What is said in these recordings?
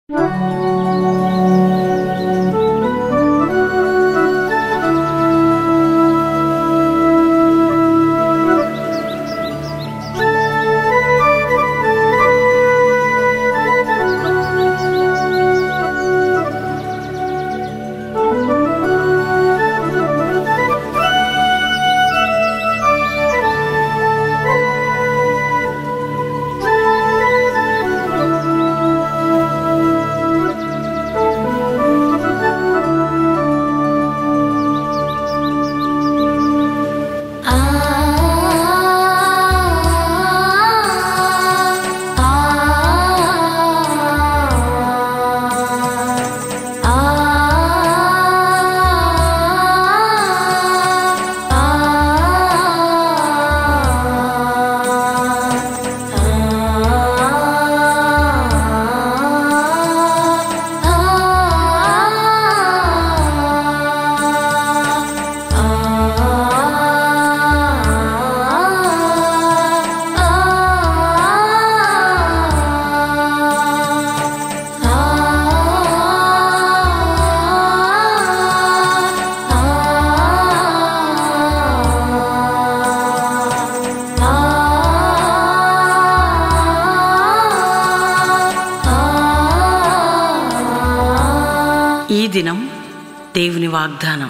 ఈ దినం దేవుని వాగ్దానం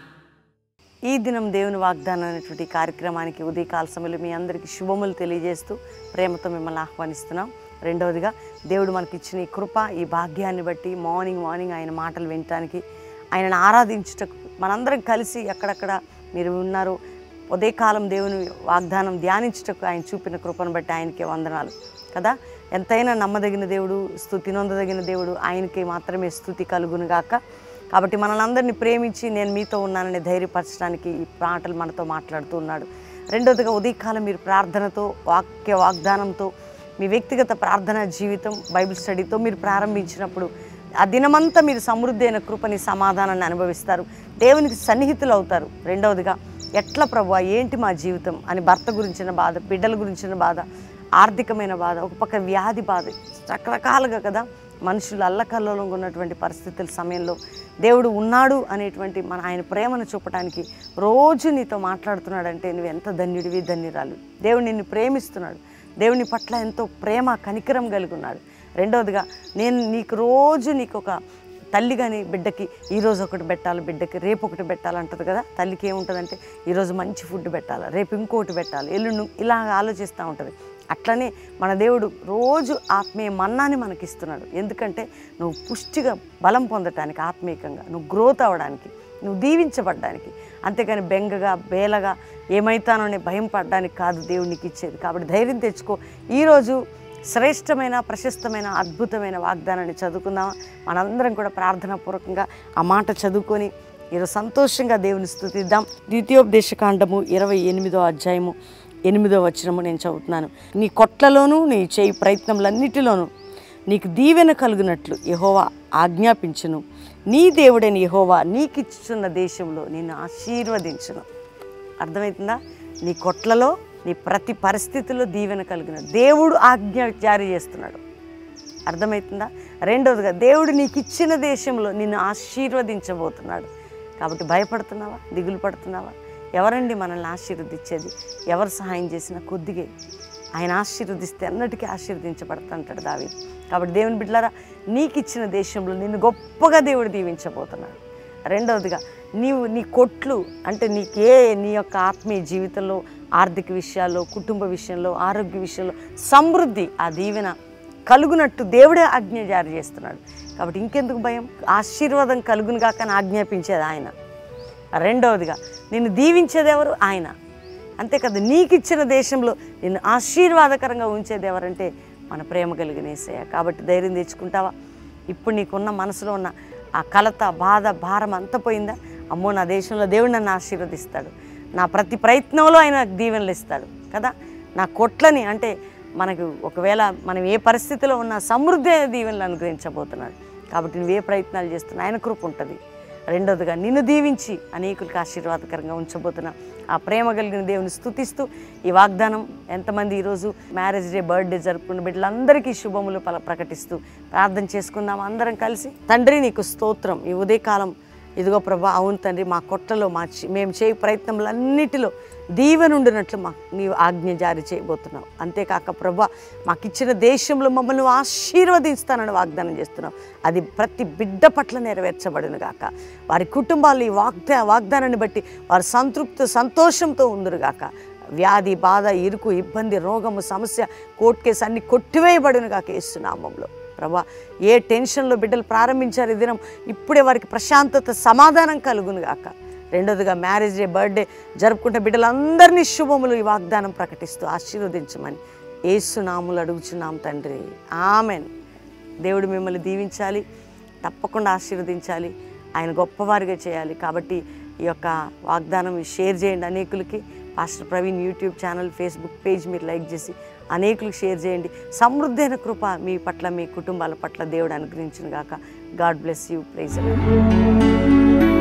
ఈ దినం దేవుని వాగ్దానం అనేటువంటి కార్యక్రమానికి ఉదయకాల సమయంలో మీ అందరికీ శుభములు తెలియజేస్తూ ప్రేమతో మిమ్మల్ని ఆహ్వానిస్తున్నాం రెండవదిగా దేవుడు మనకి ఇచ్చిన ఈ కృప ఈ భాగ్యాన్ని బట్టి మార్నింగ్ మార్నింగ్ ఆయన మాటలు వినటానికి ఆయనను ఆరాధించుటకు మనందరం కలిసి ఎక్కడెక్కడ మీరు ఉన్నారు ఉదయకాలం దేవుని వాగ్దానం ధ్యానించుటకు ఆయన చూపిన కృపను బట్టి ఆయనకే వందనాలు కదా ఎంతైనా నమ్మదగిన దేవుడు స్థుతి నొందదగిన దేవుడు ఆయనకి మాత్రమే స్థుతి కలుగును గాక కాబట్టి మనల్ని అందరినీ ప్రేమించి నేను మీతో ఉన్నానని ధైర్యపరచడానికి ఈ మాటలు మనతో మాట్లాడుతూ ఉన్నాడు రెండవదిగా ఉదయకాలం మీరు ప్రార్థనతో వాక్య వాగ్దానంతో మీ వ్యక్తిగత ప్రార్థనా జీవితం బైబిల్ స్టడీతో మీరు ప్రారంభించినప్పుడు ఆ దినమంతా మీరు సమృద్ధి అయిన కృపని సమాధానాన్ని అనుభవిస్తారు దేవునికి సన్నిహితులు అవుతారు రెండవదిగా ఎట్లా ప్రభు ఏంటి మా జీవితం అని భర్త గురించిన బాధ బిడ్డల గురించిన బాధ ఆర్థికమైన బాధ ఒక పక్క వ్యాధి బాధ రకరకాలుగా కదా మనుషులు అల్లకల్లోలంగా ఉన్నటువంటి పరిస్థితుల సమయంలో దేవుడు ఉన్నాడు అనేటువంటి మన ఆయన ప్రేమను చూపడానికి రోజు నీతో మాట్లాడుతున్నాడంటే నువ్వు ఎంత ధన్యుడివి ధన్యురాలు దేవుడు నిన్ను ప్రేమిస్తున్నాడు దేవుని పట్ల ఎంతో ప్రేమ కనికరం కలిగి ఉన్నాడు రెండవదిగా నేను నీకు రోజు నీకు ఒక తల్లి కానీ బిడ్డకి ఈరోజు ఒకటి పెట్టాలి బిడ్డకి రేపు ఒకటి పెట్టాలంటది కదా తల్లికి ఏముంటుందంటే ఈరోజు మంచి ఫుడ్ పెట్టాలి రేపు ఇంకోటి పెట్టాలి ఎల్లుండి ఇలా ఆలోచిస్తూ ఉంటుంది అట్లనే మన దేవుడు రోజు ఆత్మీయ మన్నాని మనకి ఇస్తున్నాడు ఎందుకంటే నువ్వు పుష్టిగా బలం పొందటానికి ఆత్మీయంగా నువ్వు గ్రోత్ అవ్వడానికి నువ్వు దీవించబడ్డానికి అంతేకాని బెంగగా బేలగా ఏమైతానో భయం పడడానికి కాదు దేవునికి ఇచ్చేది కాబట్టి ధైర్యం తెచ్చుకో ఈరోజు శ్రేష్టమైన ప్రశస్తమైన అద్భుతమైన వాగ్దానాన్ని చదువుకుందామా మనందరం కూడా ప్రార్థనాపూర్వకంగా ఆ మాట చదువుకొని ఈరోజు సంతోషంగా దేవుని స్థుతిద్దాం ద్వితీయోపదేశకాండము ఇరవై ఎనిమిదో అధ్యాయము ఎనిమిదో వచనము నేను చదువుతున్నాను నీ కొట్లలోనూ నీ చేయి ప్రయత్నములన్నిటిలోనూ నీకు దీవెన కలుగునట్లు యహోవా ఆజ్ఞాపించును నీ దేవుడైన యహోవా నీకిచ్చున్న దేశంలో నిన్ను ఆశీర్వదించును అర్థమవుతుందా నీ కొట్లలో నీ ప్రతి పరిస్థితిలో దీవెన కలిగిన దేవుడు ఆజ్ఞ జారీ చేస్తున్నాడు అర్థమవుతుందా రెండవదిగా దేవుడు నీకు ఇచ్చిన దేశంలో నిన్ను ఆశీర్వదించబోతున్నాడు కాబట్టి భయపడుతున్నావా దిగులు పడుతున్నావా ఎవరండి మనల్ని ఆశీర్వదించేది ఎవరు సహాయం చేసినా కొద్దిగే ఆయన ఆశీర్వదిస్తే అన్నటికీ ఆశీర్వదించబడుతుంటాడు దావీదు కాబట్టి దేవుని బిడ్డలారా నీకు ఇచ్చిన దేశంలో నిన్ను గొప్పగా దేవుడు దీవించబోతున్నాడు రెండవదిగా నీవు నీ కొట్లు అంటే నీకే నీ యొక్క ఆత్మీయ జీవితంలో ఆర్థిక విషయాల్లో కుటుంబ విషయంలో ఆరోగ్య విషయంలో సమృద్ధి ఆ దీవెన కలుగునట్టు దేవుడే ఆజ్ఞ జారీ చేస్తున్నాడు కాబట్టి ఇంకెందుకు భయం ఆశీర్వాదం కలుగును కాక అని ఆజ్ఞాపించేది ఆయన రెండవదిగా నిన్ను దీవించేది ఎవరు ఆయన అంతే కదా నీకు ఇచ్చిన దేశంలో నిన్ను ఆశీర్వాదకరంగా ఉంచేది ఎవరంటే మన ప్రేమ కలిగిన యేసయ్య కాబట్టి ధైర్యం తెచ్చుకుంటావా ఇప్పుడు నీకున్న మనసులో ఉన్న ఆ కలత బాధ భారం అంత పోయిందా అమ్మో నా దేశంలో దేవుడు నన్ను ఆశీర్వదిస్తాడు నా ప్రతి ప్రయత్నంలో ఆయన దీవెనలు ఇస్తాడు కదా నా కొట్లని అంటే మనకు ఒకవేళ మనం ఏ పరిస్థితిలో ఉన్న సమృద్ధి అయిన దీవెనలు అనుగ్రహించబోతున్నాడు కాబట్టి నువ్వు ఏ ప్రయత్నాలు చేస్తున్నా ఆయన కృప ఉంటుంది రెండోదిగా నిన్ను దీవించి అనేకులకు ఆశీర్వాదకరంగా ఉంచబోతున్నా ఆ ప్రేమ కలిగిన దేవుని స్తుతిస్తూ ఈ వాగ్దానం ఎంతమంది ఈరోజు మ్యారేజ్ డే బర్త్డే జరుపుకున్న బిడ్డలందరికీ శుభములు పల ప్రకటిస్తూ ప్రార్థన చేసుకుందాం అందరం కలిసి తండ్రి నీకు స్తోత్రం ఈ ఉదయకాలం ఇదిగో ప్రభా అవును తండ్రి మా కొట్టలో మా చి- మేము చేయ ప్రయత్నములన్నిటిలో దీవెనుండినట్లు మా నీవు ఆజ్ఞ జారీ చేయబోతున్నావు అంతేకాక ప్రభా మాకు ఇచ్చిన దేశంలో మమ్మల్ని నువ్వు ఆశీర్వదిస్తానని వాగ్దానం చేస్తున్నావు అది ప్రతి బిడ్డ పట్ల నెరవేర్చబడిన గాక వారి కుటుంబాలు ఈ వాగ్దా వాగ్దానాన్ని బట్టి వారి సంతృప్తి సంతోషంతో ఉందరుగాక వ్యాధి బాధ ఇరుకు ఇబ్బంది రోగము సమస్య కోర్టు కేసు అన్ని కొట్టివేయబడిన గాక ఇస్తున్నామంలో ప్రభా ఏ టెన్షన్లో బిడ్డలు ప్రారంభించారు ఈ దినం ఇప్పుడే వారికి ప్రశాంతత సమాధానం కలుగును గాక రెండోదిగా మ్యారేజ్ డే బర్త్డే జరుపుకుంటే బిడ్డలందరినీ శుభములు ఈ వాగ్దానం ప్రకటిస్తూ ఆశీర్వదించమని ఏసునాములు అడుగుచున్నాం తండ్రి ఆమెన్ దేవుడు మిమ్మల్ని దీవించాలి తప్పకుండా ఆశీర్వదించాలి ఆయన గొప్పవారిగా చేయాలి కాబట్టి ఈ యొక్క వాగ్దానం షేర్ చేయండి అనేకులకి pastor Praveen YouTube channel Facebook page మీరు లైక్ చేసి అనేకులకు షేర్ చేయండి సమృద్ధైన కృప మీ పట్ల మీ కుటుంబాల పట్ల దేవుడు అనుగ్రహించిన గాక గాడ్ బ్లెస్ యూ ప్రైజ్